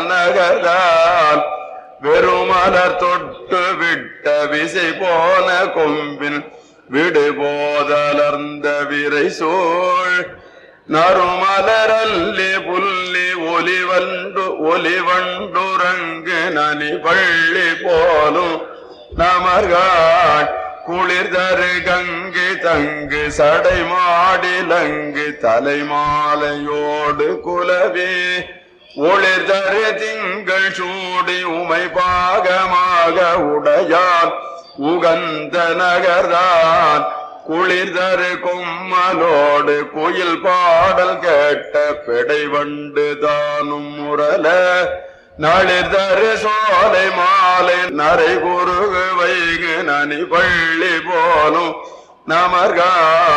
நகர்தான் வெறுமலர் தொட்டு விட்ட விசை போன கொம்பின் விடு போதலர்ந்த விரை சோழ் நறுமலரல்லி புல்லி ஒலிவண்டு ஒலிவண்டுரங்கு நனி பள்ளி போலும் நமர்காட் குளிர் தரு கங்கு தங்கு சடை மாடிலங்கு தலைமாலையோடு குலவே ஒளிர் தரு திங்கள் சூடி உமை பாகமாக உடையான் உகந்த நகர்தான் குளிர் தரு கொம்மலோடு குயில் பாடல் கேட்ட பெடை வண்டு தானும் முரல நளிர் தரு சோலை மாலை நரை குறுகு வைகு நனி பள்ளி போலும் நமர்கா